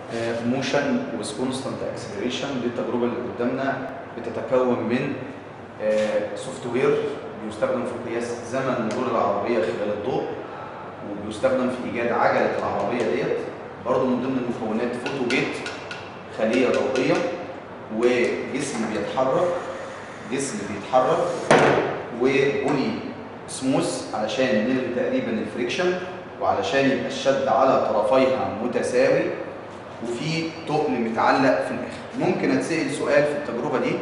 موشن ويز كونستانت اكسلريشن دي التجربه اللي قدامنا بتتكون من سوفت وير بيستخدم في قياس زمن مرور العربيه خلال الضوء وبيستخدم في ايجاد عجله العربيه ديت برضه من ضمن المكونات فوتو جيت خليه ضوئيه وجسم بيتحرك جسم بيتحرك وبولي سموث علشان نلغي تقريبا الفريكشن وعلشان يبقى الشد على طرفيها متساوي وفي تقل متعلق في الاخر ممكن اتسال سؤال في التجربه دي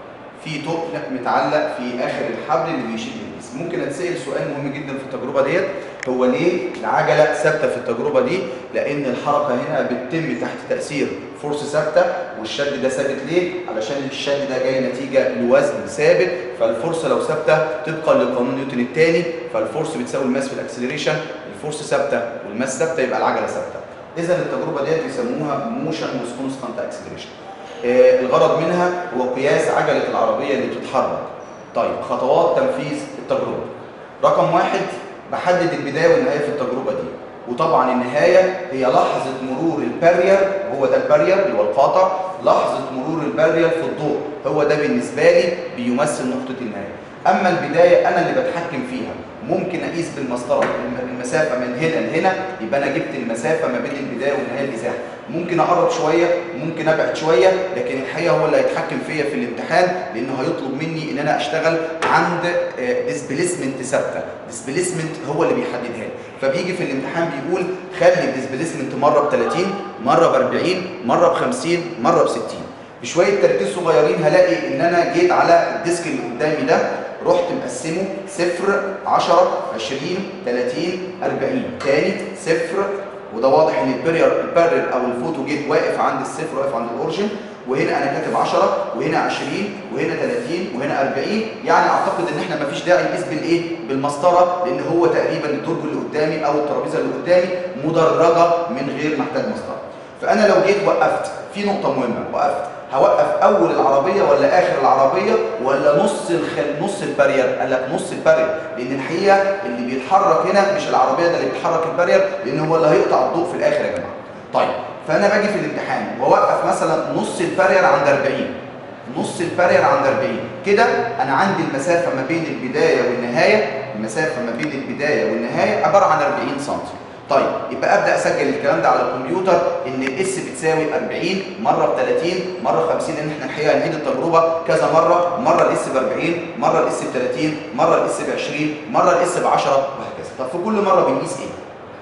في تقل متعلق في اخر الحبل اللي بيشيل الجسم ممكن اتسال سؤال مهم جدا في التجربه ديت هو ليه العجله ثابته في التجربه دي لان الحركه هنا بتتم تحت تاثير فورس ثابته والشد ده ثابت ليه علشان الشد ده جاي نتيجه لوزن ثابت فالفورس لو ثابته طبقا لقانون نيوتن الثاني فالفورس بتساوي الماس في الاكسلريشن الفورس ثابته والماس ثابته يبقى العجله ثابته اذا التجربه ديت بيسموها موشن ويز كونستانت اكسلريشن آه الغرض منها هو قياس عجله العربيه اللي بتتحرك طيب خطوات تنفيذ التجربه رقم واحد بحدد البدايه والنهايه في التجربه دي وطبعا النهايه هي لحظه مرور البارير هو ده البارير اللي هو القاطع لحظه مرور البارير في الضوء هو ده بالنسبه لي بيمثل نقطه النهايه اما البدايه انا اللي بتحكم فيها ممكن اقيس بالمسطره المسافه من هنا لهنا يبقى انا جبت المسافه ما بين البدايه والنهايه الازاحه ممكن اقرب شويه ممكن ابعد شويه لكن الحقيقه هو اللي هيتحكم فيا في الامتحان لانه هيطلب مني ان انا اشتغل عند ديسبيسمنت ثابته ديسبيسمنت هو اللي بيحددها لي فبيجي في الامتحان بيقول خلي الديسبيسمنت مره ب 30 مره ب 40 مره ب 50 مره ب 60 بشويه تركيز صغيرين هلاقي ان انا جيت على الديسك اللي قدامي ده رحت مقسمه صفر 10 20 30 40 تاني صفر وده واضح ان البرير البرير او الفوتو جيت واقف عند الصفر واقف عند الاورجن وهنا انا كاتب 10 وهنا 20 وهنا 30 وهنا 40 يعني اعتقد ان احنا مفيش داعي نقيس بالايه بالمسطره لان هو تقريبا الدرج اللي قدامي او الترابيزه اللي قدامي مدرجه من غير ما احتاج مسطره فانا لو جيت وقفت في نقطه مهمه وقفت هوقف اول العربيه ولا اخر العربيه ولا نص الخل... نص البارير قال لك نص البارير لان الحقيقه اللي بيتحرك هنا مش العربيه ده اللي بيتحرك البارير لان هو اللي هيقطع الضوء في الاخر يا جماعه طيب فانا باجي في الامتحان واوقف مثلا نص البارير عند 40 نص البارير عند 40 كده انا عندي المسافه ما بين البدايه والنهايه المسافه ما بين البدايه والنهايه عباره عن 40 سم طيب يبقى ابدا اسجل الكلام ده على الكمبيوتر ان الاس بتساوي 40 مره ب 30 مره ب 50 لان احنا الحقيقه هنعيد التجربه كذا مره مره الاس ب 40 مره الاس ب 30 مره الاس ب 20 مره الاس ب 10 وهكذا طب في كل مره بنقيس ايه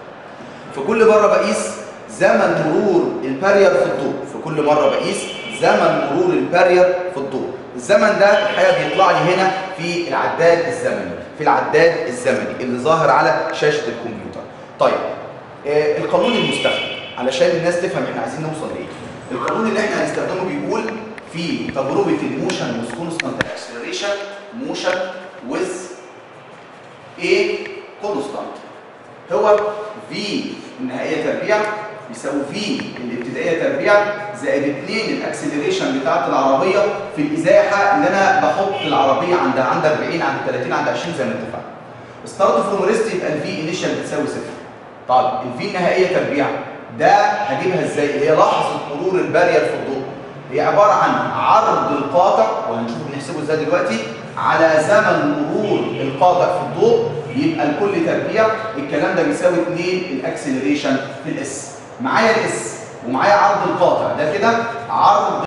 في كل مره بقيس زمن مرور البارير في الضوء في كل مره بقيس زمن مرور البارير في الضوء الزمن ده الحقيقه بيطلع لي هنا في العداد الزمني في العداد الزمني اللي ظاهر على شاشه الكمبيوتر طيب آه القانون المستخدم علشان الناس تفهم احنا عايزين نوصل لايه القانون اللي احنا هنستخدمه بيقول في تجربه الموشن ويز كونستانت اكسلريشن موشن ويز ايه كونستانت هو في النهائيه تربيع يساوي في الابتدائيه تربيع زائد 2 الاكسلريشن بتاعت العربيه في الازاحه اللي انا بحط العربيه عند عند 40 عند 30 عند 20 زي ما اتفقنا ستارت فروم ريست يبقى الفي انيشال بتساوي صفر طيب الفي النهائيه تربيع ده هجيبها ازاي اللي هي لحظه مرور البارير في الضوء هي عباره عن عرض القاطع وهنشوف بنحسبه ازاي دلوقتي على زمن مرور القاطع في الضوء يبقى الكل تربيع الكلام ده بيساوي 2 الاكسلريشن في الاس معايا الاس ومعايا عرض القاطع ده كده عرض